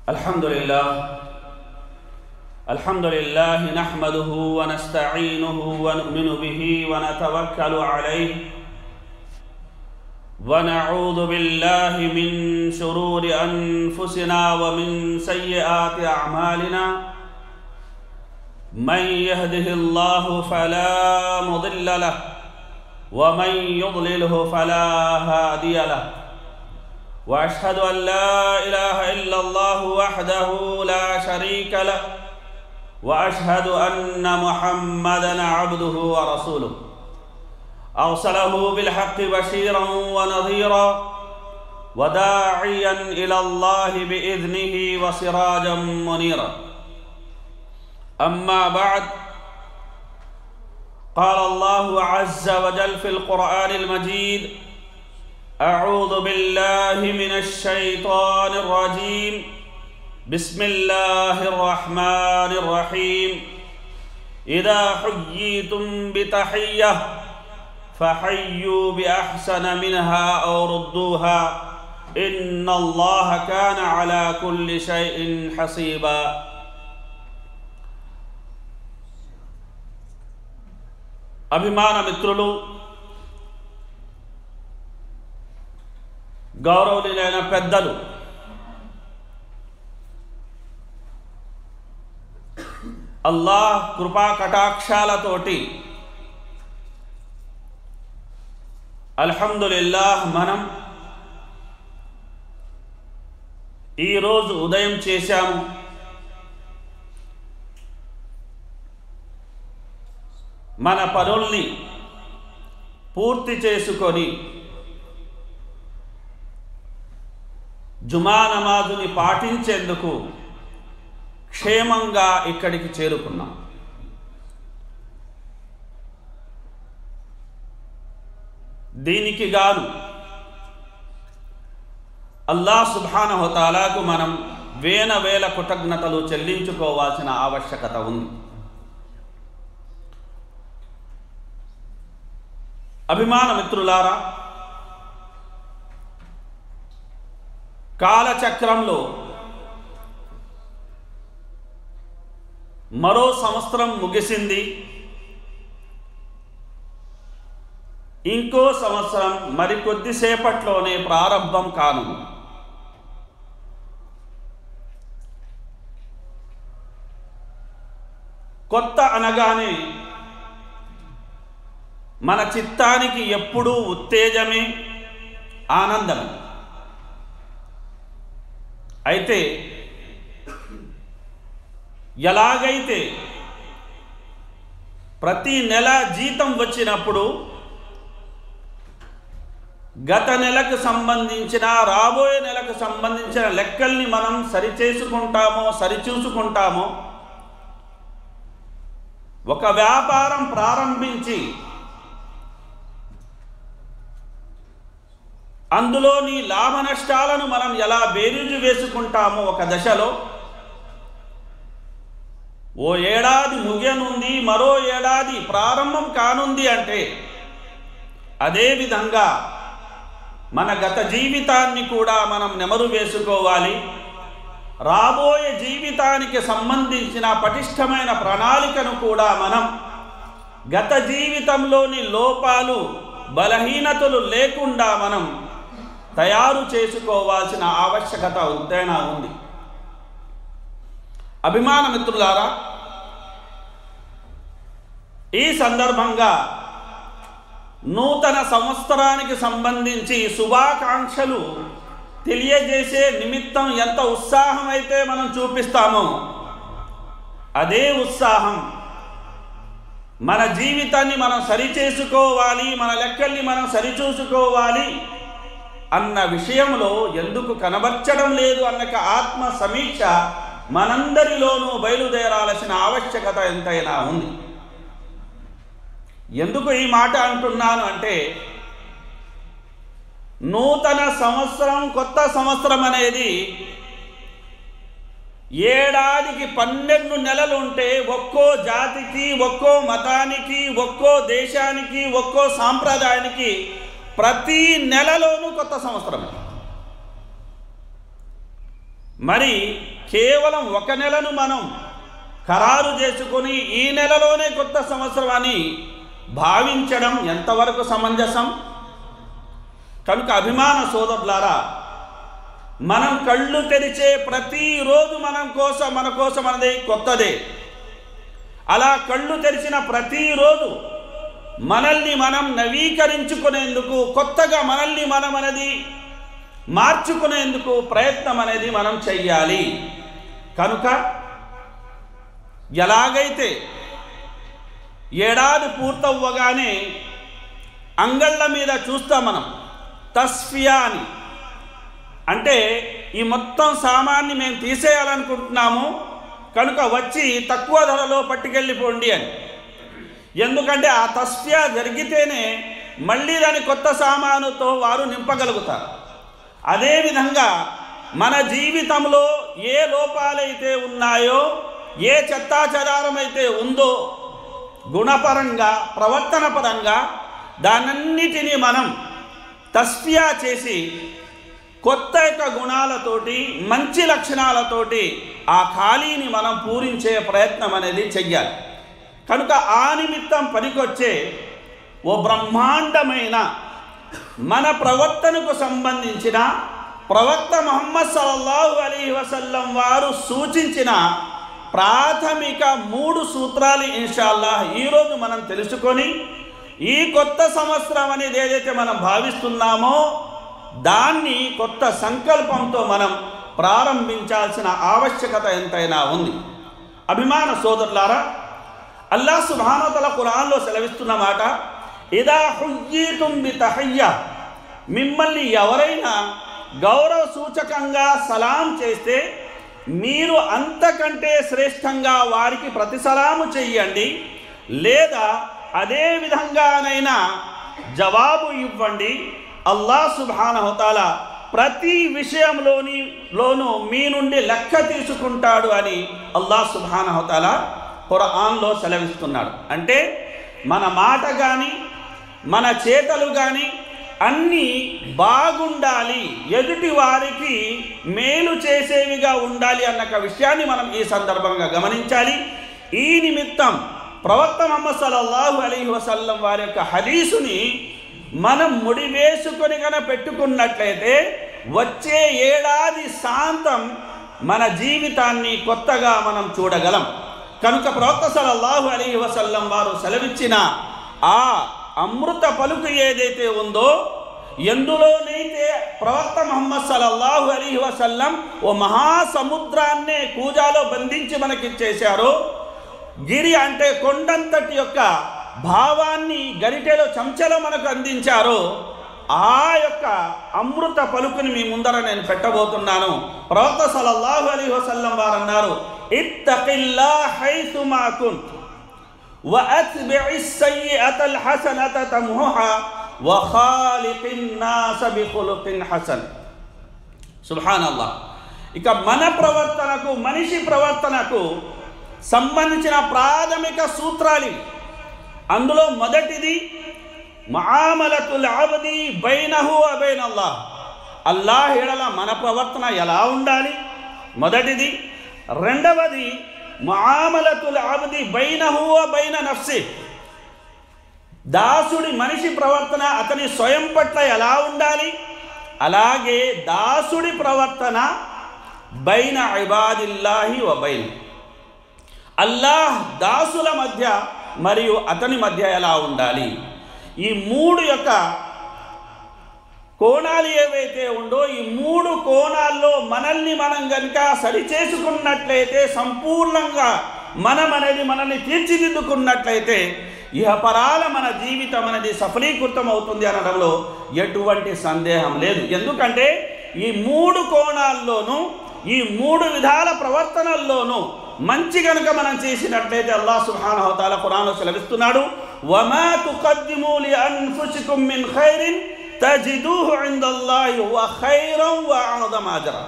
الحمد لله الحمد لله نحمده ونستعينه ونؤمن به ونتوكل عليه ونعوذ بالله من شرور انفسنا ومن سيئات اعمالنا من يهده الله فلا مضل له ومن يضلله فلا هادي له واشهد ان لا اله الا الله وحده لا شريك له واشهد ان محمدا عبده ورسوله ارسله بالحق بشيرا ونذيرا وداعيا الى الله باذنه وسراجا منيرا اما بعد قال الله عز وجل في القران المجيد أعوذ بالله من الشيطان الرجيم بسم الله الرحمن الرحيم إذا حييتم بتحية فحيوا بأحسن منها أو ردوها إن الله كان على كل شيء حسيبا అభిమాన మిత్రులు గౌరవనీయులైన పెద్దలు అల్లాహ్ కృపా కటాక్షాలతోటి అల్హమ్దులిల్లాహ్ మనం ఈరోజు ఉదయం చేశాము మన పనుల్ని పూర్తి చేసుకొని జుమా నమాజుని పాటించేందుకు క్షేమంగా ఇక్కడికి చేరుకున్నాం దీనికి గాను అల్లా సుభానహోతాలాకు మనం వేల వేల కృతజ్ఞతలు చెల్లించుకోవాల్సిన ఆవశ్యకత ఉంది అభిమాన మిత్రులారా కాలచక్రంలో మరో సంవత్సరం ముగిసింది ఇంకో సంవత్సరం మరికొద్దిసేపట్లోనే ప్రారంభం కాను కొత్త అనగానే మన చిత్తానికి ఎప్పుడూ ఉత్తేజమే ఆనందమే అయితే ఎలాగైతే ప్రతి నెల జీతం వచ్చినప్పుడు గత నెలకు సంబంధించిన రాబోయే నెలకు సంబంధించిన లెక్కల్ని మనం సరిచేసుకుంటామో సరిచూసుకుంటామో ఒక వ్యాపారం ప్రారంభించి అందులోని లాభ నష్టాలను మనం ఎలా బేరీజు వేసుకుంటామో ఒక దశలో ఓ ఏడాది ముగియనుంది మరో ఏడాది ప్రారంభం కానుంది అంటే అదేవిధంగా మన గత జీవితాన్ని కూడా మనం నెమరు వేసుకోవాలి రాబోయే జీవితానికి సంబంధించిన పటిష్టమైన ప్రణాళికను కూడా మనం గత జీవితంలోని లోపాలు బలహీనతలు లేకుండా మనం తయారు చేసుకోవాల్సిన ఆవశ్యకత ఎంతైనా ఉంది అభిమాన మిత్రులారా ఈ సందర్భంగా నూతన సంవత్సరానికి సంబంధించి శుభాకాంక్షలు తెలియజేసే నిమిత్తం ఎంత ఉత్సాహం అయితే మనం చూపిస్తామో అదే ఉత్సాహం మన జీవితాన్ని మనం సరిచేసుకోవాలి మన లెక్కల్ని మనం సరిచూసుకోవాలి అన్న విషయంలో ఎందుకు కనబర్చడం లేదు అన్నక ఆత్మ సమీక్ష మనందరిలోనూ బయలుదేరాల్సిన ఆవశ్యకత ఎంతైనా ఉంది ఎందుకు ఈ మాట అంటున్నాను అంటే నూతన సంవత్సరం కొత్త సంవత్సరం అనేది ఏడాదికి పన్నెండు నెలలు ఉంటే ఒక్కో జాతికి ఒక్కో మతానికి ఒక్కో దేశానికి ఒక్కో సాంప్రదాయానికి ప్రతి నెలలోనూ కొత్త సంవత్సరం మరి కేవలం ఒక నెలను మనం ఖరారు చేసుకొని ఈ నెలలోనే కొత్త సంవత్సరం అని భావించడం ఎంతవరకు సమంజసం కనుక అభిమాన సోదరులారా మనం కళ్ళు తెరిచే ప్రతిరోజు మనం కోసం మన కోసం అనేది కొత్తదే అలా కళ్ళు తెరిచిన ప్రతిరోజు మనల్ని మనం నవీకరించుకునేందుకు కొత్తగా మనల్ని మనం అనేది మార్చుకునేందుకు ప్రయత్నం అనేది మనం చెయ్యాలి కనుక ఎలాగైతే ఏడాది పూర్తవ్వగానే అంగళ్ళ మీద చూస్తాం మనం తస్ఫియా అని అంటే ఈ మొత్తం సామాన్ని మేము తీసేయాలనుకుంటున్నాము కనుక వచ్చి తక్కువ ధరలో పట్టుకెళ్ళిపోండి అని ఎందుకంటే ఆ తస్ఫియా జరిగితేనే మళ్ళీ దాని కొత్త సామానుతో వారు నింపగలుగుతారు అదేవిధంగా మన జీవితంలో ఏ లోపాలైతే ఉన్నాయో ఏ చెత్తాచెదారం అయితే ఉందో గుణపరంగా ప్రవర్తన పరంగా దానన్నిటినీ మనం తస్ఫియా చేసి కొత్త యొక్క గుణాలతోటి మంచి లక్షణాలతోటి ఆ ఖాళీని మనం పూరించే ప్రయత్నం అనేది చెయ్యాలి కనుక ఆ నిమిత్తం పనికొచ్చే ఓ బ్రహ్మాండమైన మన ప్రవర్తనకు సంబంధించిన ప్రవక్త ముహమ్మద్ సల్లల్లాహు అలీ వసల్లం వారు సూచించిన ప్రాథమిక మూడు సూత్రాలు ఇన్షాల్లాహ్ ఈరోజు మనం తెలుసుకొని ఈ కొత్త సంవత్సరం అనేది ఏదైతే మనం భావిస్తున్నామో దాన్ని కొత్త సంకల్పంతో మనం ప్రారంభించాల్సిన ఆవశ్యకత ఎంతైనా ఉంది అభిమాన సోదరులారా అల్లా సుభానతల ఖురాన్లో సెలవిస్తున్న మాట ఇదా హుయ్యీతుం బి తహయ్య మిమ్మల్ని ఎవరైనా గౌరవ సూచకంగా సలాం చేస్తే మీరు అంతకంటే శ్రేష్టంగా వారికి ప్రతిసలాము చెయ్యండి లేదా అదే విధంగానైనా జవాబు ఇవ్వండి అల్లా సుభానహుతాల ప్రతి విషయంలోని లోను మీ నుండి లెక్క తీసుకుంటాడు అని అల్లా సుభానహుతాల ఖురాన్లో సెలవిస్తున్నాడు అంటే మన మాట కానీ మన చేతలు కానీ అన్నీ బాగుండాలి ఎదుటి వారికి మేలు చేసేవిగా ఉండాలి అన్న ఒక విషయాన్ని మనం ఈ సందర్భంగా గమనించాలి ఈ నిమిత్తం ప్రవక్త మహమ్మద్ సల్లల్లాహు అలైహి వసల్లం వారి యొక్క హదీసుని మనం ముడివేసుకొని కన పెట్టుకున్నట్లయితే వచ్చే ఏడాది శాంతం మన జీవితాన్ని కొత్తగా మనం చూడగలం కనుక ప్రవక్త సల్లల్లాహు అలైహి వసల్లం వారు సెలవిచ్చిన ఆ అమృత పలుకు ఏదైతే ఉందో ఎందులోనైతే ప్రవక్త మహమ్మద్ సల్లల్లాహు అలీహి వసల్లం ఓ మహాసముద్రాన్నే కూజాలో బంధించి మనకిచ్చేశారో గిరి అంటే కొండంతటి యొక్క భావాన్ని గరిటెలో చెంచలో మనకు అందించారో ఆ యొక్క అమృత పలుకుని మీ ముందర నేను పెట్టబోతున్నాను ప్రవక్త సల్లల్లాహు అలైహి వసల్లం వారు అన్నారు ఇత్తఖిల్లా హైసుమా కుంత్ وأتبع السيئة الحسنة تمحها وخالق الناس بخلق حسن సుబ్హాన్ అల్లాహ్ ఇక మన ప్రవర్తనకు మనిషి ప్రవర్తనకు సంబంధించిన ప్రాథమిక సూత్రాలు ఇవి. అందులో మొదటిది మహామలతుల్ ఆబది బైనహు అబైన్ అల్లాహ్ అల్లాహ్ ఎడల మన ప్రవర్తన ఎలా ఉండాలి మొదటిది రెండవది ముఆమలతుల్ ఆబది బైనహు బైన నఫ్సి దాసుడి మనిషి ప్రవర్తన అతని స్వయం పట్ల ఎలా ఉండాలి అలాగే దాసుడి ప్రవర్తన బైన ఇబాదిల్లాహి వ బైన్ అల్లాహ్ దాసుల మధ్య మరియు అతని మధ్య ఎలా ఉండాలి ఈ మూడు యొక్క కోణాలు ఏవైతే ఉందో ఈ మూడు కోణాల్లో మనల్ని మనం కనుక సరిచేసుకున్నట్లయితే సంపూర్ణంగా మనం అనేది మనల్ని తీర్చిదిద్దుకున్నట్లయితే ఇహపరాల మన జీవితం అనేది సఫలీకృతం అవుతుంది అనడంలో ఎటువంటి సందేహం లేదు ఎందుకంటే ఈ మూడు కోణాల్లోనూ ఈ మూడు విధాల ప్రవర్తనల్లోనూ మంచి గనుక మనం చేసినట్లయితే అల్లాహ్ సుబ్హానహు వ తఆలా ఖురాన్లో సెలవిస్తున్నాడు వమా తుకద్దిము లి అన్ఫుసికుం మిన్ ఖైరిన్ తజిదూహు ఇందల్లాహి వ ఖైరం వ అఅదమ అజ్రా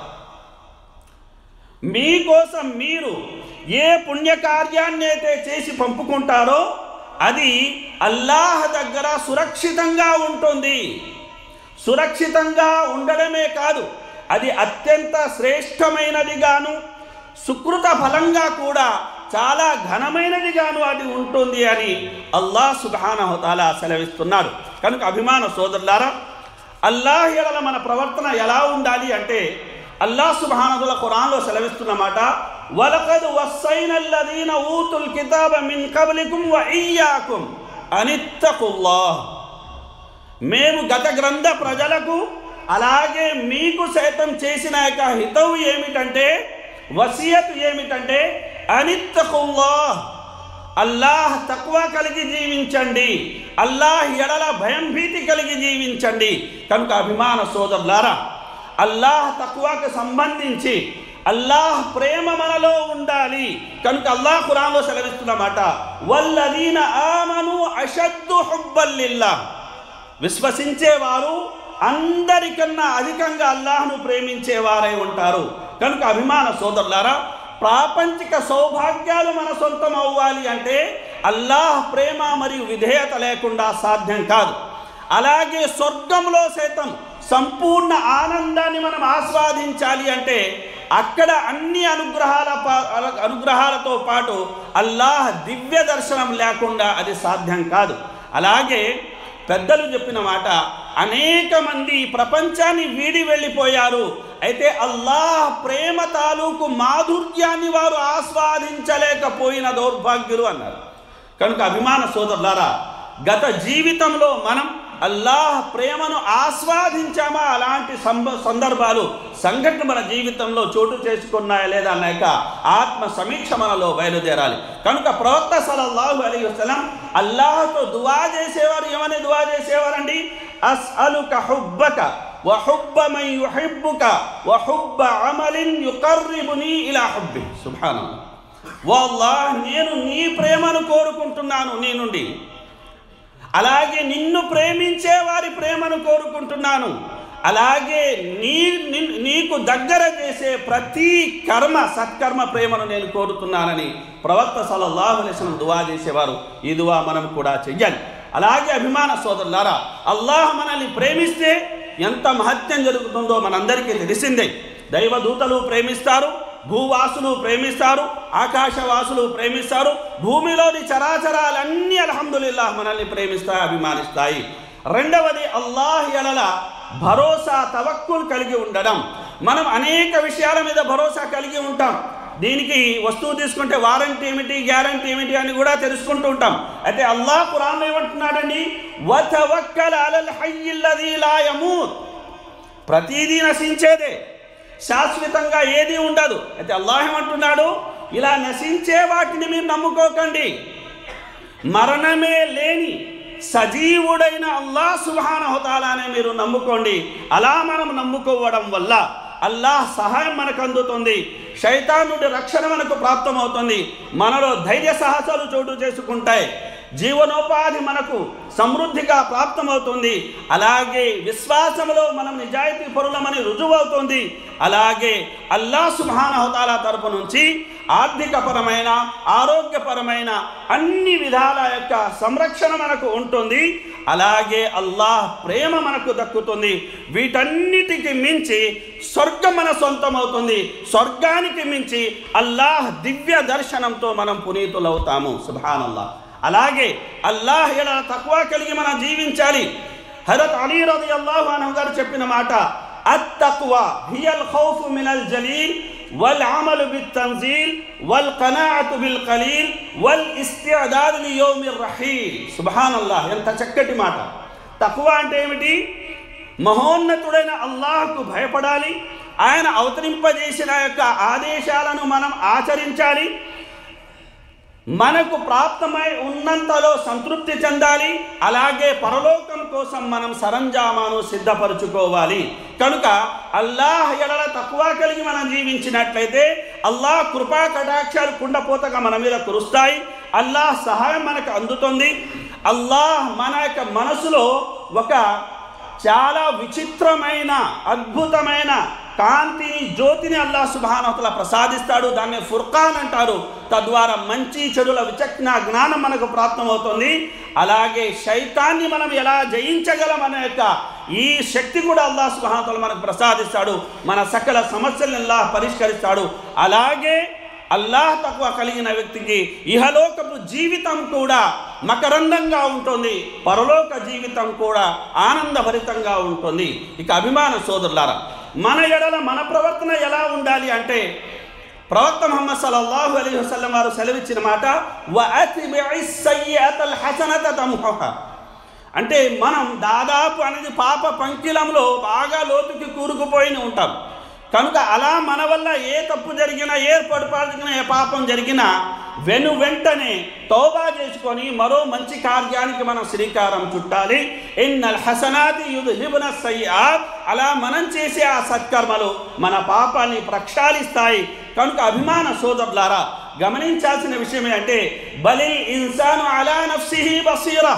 మీకోసం మీరు ఏ పుణ్యకార్యాన్ని అయితే చేసి పంపుకుంటారో అది అల్లాహ్ దగ్గర సురక్షితంగా ఉంటుంది సురక్షితంగా ఉండడమే కాదు అది అత్యంత శ్రేష్టమైనదిగాను సుకృత ఫలంగా కూడా చాలా ఘనమైనదిగాను అది ఉంటుంది అని అల్లాహ్ సుబానహతాల సెలవిస్తున్నాడు కనుక అభిమాన సోదరులారా అల్లాహ్ ఎడల మన ప్రవర్తన ఎలా ఉండాలి అంటే అల్లాహ్ సుబానదుల ఖురాన్లో సెలవిస్తున్నమాట వలకద్ వస్సైనల్లదీన ఊతుల్ కితాబ మిన్ కబలికుం వ ఇయ్యాకుం అనిత్తకుల్లాహ్ మేము గత గ్రంథ ప్రజలకు అలాగే మీకు సైతం చేసిన యొక్క హితవు ఏమిటంటే వసియత్ ఏమిటంటే అనిత్తకుల్లా అల్లాహ్ తక్కువ కలిగి జీవించండి అల్లాహ్ ఎడల భయం భీతి కలిగి జీవించండి కనుక అభిమాన సోదరులారా అల్లాహ్ తక్కువకు సంబంధించి అల్లాహ్ ప్రేమ మనలో ఉండాలి కనుక అల్లాహ్ ఖురాన్లో సెలవిస్తున్నమాట వల్లదీన ఆమను అషద్దు హుబ్బల్లిల్లా విశ్వసించేవారు అందరికన్నా అధికంగా అల్లాహ్ను ప్రేమించేవారై ఉంటారు కనుక అభిమాన సోదరులారా ప్రాపంచిక సౌభాగ్యాలు మన సొంతం అవ్వాలి అంటే అల్లాహ్ ప్రేమ మరియు విధేయత లేకుండా సాధ్యం కాదు అలాగే స్వర్గంలో సైతం సంపూర్ణ ఆనందాన్ని మనం ఆస్వాదించాలి అంటే అక్కడ అన్ని అనుగ్రహాల పా- అనుగ్రహాలతో పాటు అల్లాహ్ దివ్య దర్శనం లేకుండా అది సాధ్యం కాదు అలాగే పెద్దలు చెప్పిన మాట అనేక మంది ఈ ప్రపంచాన్ని వీడి వెళ్ళిపోయారు అయితే అల్లాహ్ ప్రేమ తాలూకు మాధుర్యాన్ని వారు ఆస్వాదించలేకపోయిన దౌర్భాగ్యులు అన్నారు కనుక అభిమాన సోదరులారా గత జీవితంలో మనం అల్లాహ్ ప్రేమను ఆస్వాదించామా అలాంటి సంబ సందర్భాలు సంఘటన మన జీవితంలో చోటు చేసుకున్నాయా లేదా అన్న యొక్క ఆత్మ సమీక్ష మనలో బయలుదేరాలి కనుక ప్రవక్త సలల్లాహు అలీ వసలం అల్లాహతో దువా చేసేవారు ఏమని దువా చేసేవారండి అస్అలుక హుబ్బక وحب من يحبك وحب عمل يقربني الى حبه سبحان الله والله నేను నీ ప్రేమను కోరుకుంటున్నాను నీ నుండి అలాగే నిన్ను ప్రేమించే వారి ప్రేమను కోరుకుంటున్నాను అలాగే నీ నిన్- నీకు దగ్గర చేసే ప్రతి కర్మ సత్కర్మ ప్రేమను నేను కోరుతున్నానని ప్రవక్త సలల్లాహు అలైస్లం దువా చేసేవారు ఈ దువా మనం కూడా చెయ్యాలి అలాగే అభిమాన సోదరులారా అల్లాహ్ మనల్ని ప్రేమిస్తే ఎంత మహత్యం జరుగుతుందో మనందరికీ తెలిసిందే దైవదూతలు ప్రేమిస్తారు భూవాసులు ప్రేమిస్తారు ఆకాశవాసులు ప్రేమిస్తారు భూమిలోని చరాచరాలన్నీ అల్హమ్దులిల్లాహ్ మనల్ని ప్రేమిస్తాయి అభిమానిస్తాయి రెండవది అల్లాహ్ ఎడల భరోసా తవక్కులు కలిగి ఉండడం మనం అనేక విషయాల మీద భరోసా కలిగి ఉంటాం దీనికి వస్తువు తీసుకుంటే వారంటీ ఏమిటి గ్యారంటీ ఏమిటి అని కూడా తెలుసుకుంటూ ఉంటాం అయితే అల్లాహ్ ఖురాన్ ఏమంటున్నాడండి వతవక్కల్ అలల్ హయ్యిల్లదీ లా యమూత్ ప్రతిదీ నశించేదే శాశ్వతంగా ఏది ఉండదు అయితే అల్లాహ్ ఏమంటున్నాడు ఇలా నశించే వాటిని మీరు నమ్ముకోకండి మరణమే లేని సజీవుడైన అల్లాహ్ సుబానహుతాలానే మీరు నమ్ముకోండి అలా మనం నమ్ముకోవడం వల్ల అల్లాహ్ సహాయం మనకు అందుతుంది శైతానుడి రక్షణ మనకు ప్రాప్తమవుతుంది మనలో ధైర్య సాహసాలు చోటు చేసుకుంటాయి జీవనోపాధి మనకు సమృద్ధిగా ప్రాప్తమవుతుంది అలాగే విశ్వాసంలో మనం నిజాయితీ పరులమని రుజువవుతుంది అలాగే అల్లా సుభానహతాల తరపు నుంచి ఆర్థికపరమైన ఆరోగ్యపరమైన అన్ని విధాల యొక్క సంరక్షణ మనకు ఉంటుంది అలాగే అల్లాహ్ ప్రేమ మనకు దక్కుతుంది వీటన్నిటికి మించి స్వర్గం మన సొంతమవుతుంది స్వర్గానికి మించి అల్లాహ్ దివ్య దర్శనంతో మనం పునీతులవుతాము సుభానల్లాహ్ అలాగే అల్లాహ్ ఎలా తక్కువ కలిగి మనం జీవించాలి హరత్ అలీ రది అల్లాహు అనహు గారు చెప్పిన మాట التقوى هي الخوف من الجليل والعمل بالتنزيل والقناعة بالقليل والاستعداد ليوم الرحيل سبحان الله ఎంత చక్కటి మాట తక్కువ అంటే ఏమిటి మహోన్నతుడైన అల్లాహకు భయపడాలి ఆయన అవతరింపజేసిన యొక్క ఆదేశాలను మనం ఆచరించాలి మనకు ప్రాప్తమై ఉన్నంతలో సంతృప్తి చెందాలి అలాగే పరలోకం కోసం మనం సరంజామాను సిద్ధపరచుకోవాలి కనుక అల్లాహ్ ఎడల తక్కువ కలిగి మనం జీవించినట్లయితే అల్లాహ్ కృపా కటాక్షాలు కుండపోతగా మన మీద కురుస్తాయి అల్లాహ్ సహాయం మనకు అందుతుంది అల్లాహ్ మన యొక్క మనసులో ఒక చాలా విచిత్రమైన అద్భుతమైన కాంతిని జ్యోతిని అల్లా సుభానవతల ప్రసాదిస్తాడు దాన్ని ఫుర్ఖాన్ అంటారు తద్వారా మంచి చెడుల విచక్షణ జ్ఞానం మనకు ప్రాప్తమవుతుంది అలాగే శైతాన్ని మనం ఎలా జయించగలం అనే యొక్క ఈ శక్తి కూడా అల్లాహ్ సుహాతలు మనకు ప్రసాదిస్తాడు మన సకల సమస్యలను అల్లాహ్ పరిష్కరిస్తాడు అలాగే అల్లాహ్ తక్కువ కలిగిన వ్యక్తికి ఇహలోకపు జీవితం కూడా మకరందంగా ఉంటుంది పరలోక జీవితం కూడా ఆనందభరితంగా ఉంటుంది ఇక అభిమాన సోదరులారా మన ఎడల మన ప్రవర్తన ఎలా ఉండాలి అంటే ప్రవక్త ముహమ్మద్ సల్లల్లాహు అలైహి వసల్లం వారు సెలవిచ్చిన మాట "వఅత్బిఇ సయ్యిఅతల్ హసనత తమ్హుహా." అంటే మనం దాదాపు అనేది పాప పంకిలంలో బాగా లోతుకి కూరుకుపోయి ఉంటాం కనుక అలా మన వల్ల ఏ తప్పు జరిగినా ఏ పొరపాటు జరిగినా ఏ పాపం జరిగినా వెను వెంటనే తోబా చేసుకొని మరో మంచి కార్యానికి మనం శ్రీకారం చుట్టాలి ఇన్నల్ హసనాతి యుద్హిబున సయ్యాత్ అలా మనం చేసే ఆ సత్కర్మలు మన పాపాన్ని ప్రక్షాళిస్తాయి కనుక అభిమాన సోదరులారా గమనించాల్సిన విషయం ఏంటంటే బలిల్ ఇన్సాను అలా నఫ్సిహి బసీరా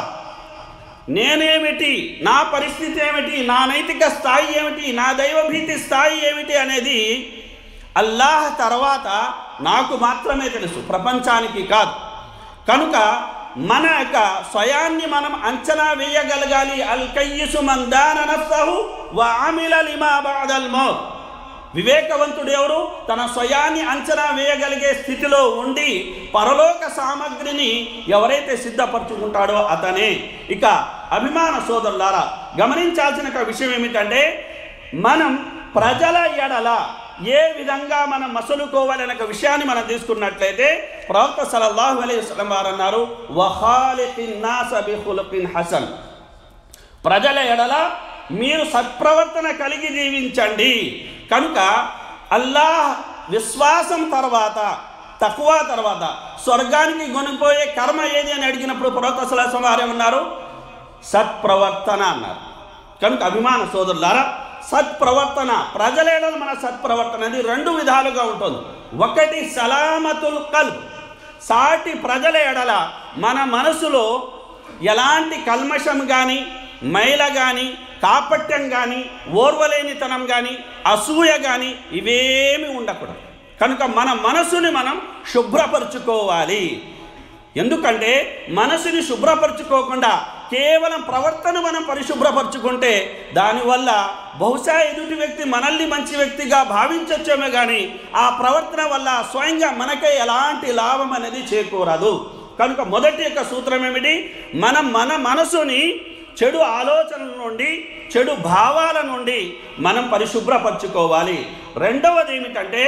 నేనేమిటి నా పరిస్థితి ఏమిటి నా నైతిక స్థాయి ఏమిటి నా దైవభీతి స్థాయి ఏమిటి అనేది అల్లాహ్ తర్వాత నాకు మాత్రమే తెలుసు ప్రపంచానికి కాదు కనుక మన యొక్క స్వయాన్ని మనం అంచనా వేయగలగాలి అల్ కయ్యసు మందాన నఫ్సహు వ ఆమిల లిమా బఅదల్ మౌత్ వివేకవంతుడు ఎవరు తన స్వయాన్ని అంచనా వేయగలిగే స్థితిలో ఉండి పరలోక సామగ్రిని ఎవరైతే సిద్ధపరచుకుంటాడో అతనే ఇక అభిమాన సోదరులారా గమనించాల్సిన ఒక విషయం ఏమిటంటే మనం ప్రజల ఎడల ఏ విధంగా మనం మసలుకోవాలనే ఒక విషయాన్ని మనం తీసుకున్నట్లయితే ప్రవక్త సలల్లాహు అలైహి వసల్లం వారు అన్నారు వహాలికిన్ నాస బిఖులుకిన్ హసన్ ప్రజల ఎడల మీరు సత్ప్రవర్తన కలిగి జీవించండి కనుక అల్లాహ్ విశ్వాసం తర్వాత తక్కువ తర్వాత స్వర్గానికి కొనిపోయే కర్మ ఏది అని అడిగినప్పుడు ప్రవక్త సలాసం వారు ఏమన్నారు సత్ప్రవర్తన అన్నారు కనుక అభిమాన సోదరులారా సత్ప్రవర్తన ప్రజల ఎడల మన సత్ప్రవర్తన అనేది రెండు విధాలుగా ఉంటుంది ఒకటి సలామతుల్ కల్బ్ సాటి ప్రజల ఎడల మన మనసులో ఎలాంటి కల్మషం కానీ మైల కానీ కాపట్యం కానీ ఓర్వలేనితనం కానీ అసూయ కానీ ఇవేమి ఉండకూడదు కనుక మన మనసుని మనం శుభ్రపరుచుకోవాలి ఎందుకంటే మనసుని శుభ్రపరచుకోకుండా కేవలం ప్రవర్తన మనం పరిశుభ్రపరచుకుంటే దానివల్ల బహుశా ఎదుటి వ్యక్తి మనల్ని మంచి వ్యక్తిగా భావించవచ్చేమో కానీ ఆ ప్రవర్తన వల్ల స్వయంగా మనకే ఎలాంటి లాభం అనేది చేకూరదు కనుక మొదటి యొక్క సూత్రం ఏమిటి మనం మన మనసుని చెడు ఆలోచనల నుండి చెడు భావాల నుండి మనం పరిశుభ్రపరచుకోవాలి రెండవది ఏమిటంటే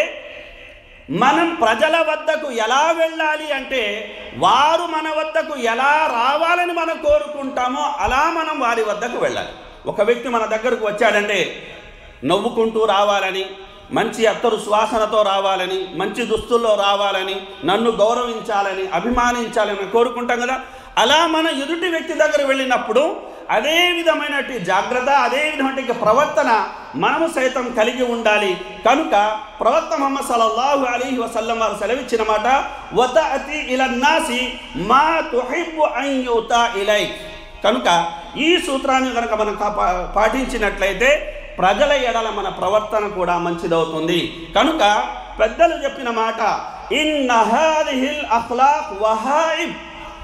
మనం ప్రజల వద్దకు ఎలా వెళ్ళాలి అంటే వారు మన వద్దకు ఎలా రావాలని మనం కోరుకుంటామో అలా మనం వారి వద్దకు వెళ్ళాలి ఒక వ్యక్తి మన దగ్గరకు వచ్చాడంటే నవ్వుకుంటూ రావాలని మంచి అత్తరు శ్వాసనతో రావాలని మంచి దుస్తుల్లో రావాలని నన్ను గౌరవించాలని అభిమానించాలని కోరుకుంటాం కదా అలా మన ఎదుటి వ్యక్తి దగ్గర వెళ్ళినప్పుడు అదే విధమైనటువంటి జాగ్రత్త అదే విధమైన ప్రవర్తన మనము సైతం కలిగి ఉండాలి కనుక ప్రవక్త ముహమ్మద్ సల్లల్లాహు అలీహి వసల్లం వారు సెలవిచ్చిన మాట వత అతి ఇలన్నాసి మా తుహిబ్బు అన్ యుతా ఇలై కనుక ఈ సూత్రాన్ని కనుక మనం కాపా పాటించినట్లయితే ప్రజల ఎడల మన ప్రవర్తన కూడా మంచిదవుతుంది కనుక పెద్దలు చెప్పిన మాట ఇన్ హాదిహిల్ అఖ్లాక్ వహాయిబ్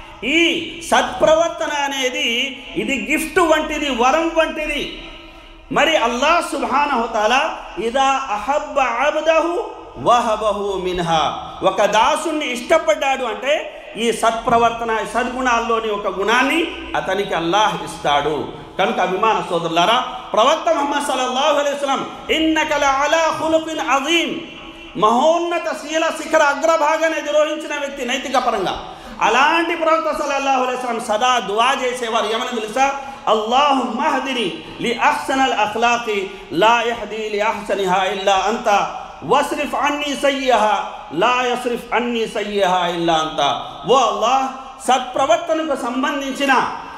ఈ సత్ప్రవర్తన అనేది ఇది గిఫ్ట్ వంటిది వరం వంటిది మరి అల్లాహ్ సుబ్హానహుతాల ఇదా అహబ్బ అబ్దహు వహబహు మిన్హా ఒక దాసుని ఇష్టపడ్డాడు అంటే ఈ సత్ప్రవర్తన ఈ సద్గుణాల్లోని ఒక గుణాన్ని అతనికి అల్లాహ్ ఇస్తాడు కనుక అభిమాన సోదరులారా ప్రవక్త ముహమ్మద్ సల్లల్లాహు అలైహి వసల్లం ఇన్నకల అలా ఖులుకిన్ అజీం మహోన్నత శీల శిఖర అగ్రభాగాన్ని అధిరోహించిన వ్యక్తి నైతిక పరంగా అలాంటి ప్రవక్త సల్లల్లాహు అలైహి వసల్లం సదా దువా చేసేవారు ఏమని తెలుసా అల్లాహు మహదిని లి అహ్సనల్ అఖ్లాకి లా యహది లి అహ్సనిహా ఇల్లా అంత వస్రిఫ్ అన్ని సయ్యహా లా యస్రిఫ్ అన్ని సయ్యహా ఇల్లా అంత ఓ అల్లాహ్ సత్ప్రవర్తనకు సంబంధించిన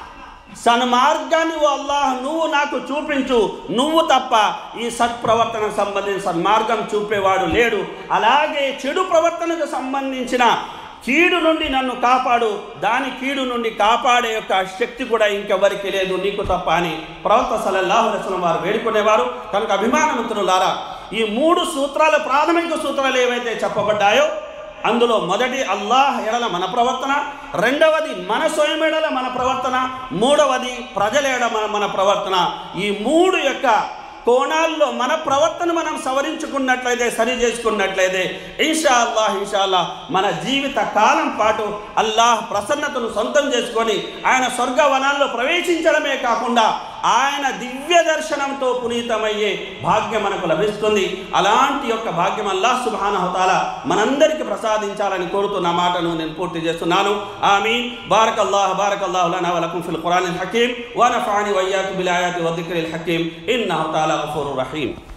సన్మార్గాన్ని ఓ అల్లాహ్ నువ్వు నాకు చూపించు నువ్వు తప్ప ఈ సత్ప్రవర్తనకు సంబంధించిన సన్మార్గం చూపేవాడు లేడు అలాగే చెడు ప్రవర్తనకు సంబంధించిన కీడు నుండి నన్ను కాపాడు దాని కీడు నుండి కాపాడే యొక్క శక్తి కూడా ఇంకెవరికి లేదు నీకు తప్ప అని ప్రవక్త సలల్లాహు రసలం వారు వేడుకునేవారు కనుక అభిమానవంతులారా ఈ మూడు సూత్రాలు ప్రాథమిక సూత్రాలు ఏవైతే చెప్పబడ్డాయో అందులో మొదటి అల్లాహ్ ఎడల మన ప్రవర్తన రెండవది మన స్వయం ఎడల మన ప్రవర్తన మూడవది ప్రజల ఎడ మన మన ప్రవర్తన ఈ మూడు యొక్క కోణాల్లో మన ప్రవర్తన మనం సవరించుకున్నట్లయితే సరి చేసుకున్నట్లయితే ఇన్షా అల్లాహ్ ఇన్షా అల్లాహ్ మన జీవిత కాలం పాటు అల్లాహ్ ప్రసన్నతను సొంతం చేసుకొని ఆయన స్వర్గవనాల్లో ప్రవేశించడమే కాకుండా ఆయన దివ్య దర్శనంతో పునీతమయ్యే భాగ్యం మనకు లభిస్తుంది అలాంటి యొక్క భాగ్యం అల్లాహ్ సుబానహతాల మనందరికీ ప్రసాదించాలని కోరుతున్న మాటను నేను పూర్తి చేస్తున్నాను ఆమీన్ బారక్ అల్లాహ్ బారక్ అల్లాహ్ లనా వలకుం ఫిల్ ఖురానిల్ హకీం వనఫాని వయ్యాకు బిల్ ఆయాతి వదిక్రిల్ హకీం ఇన్నహు తాలా గఫూరుర్ రహీం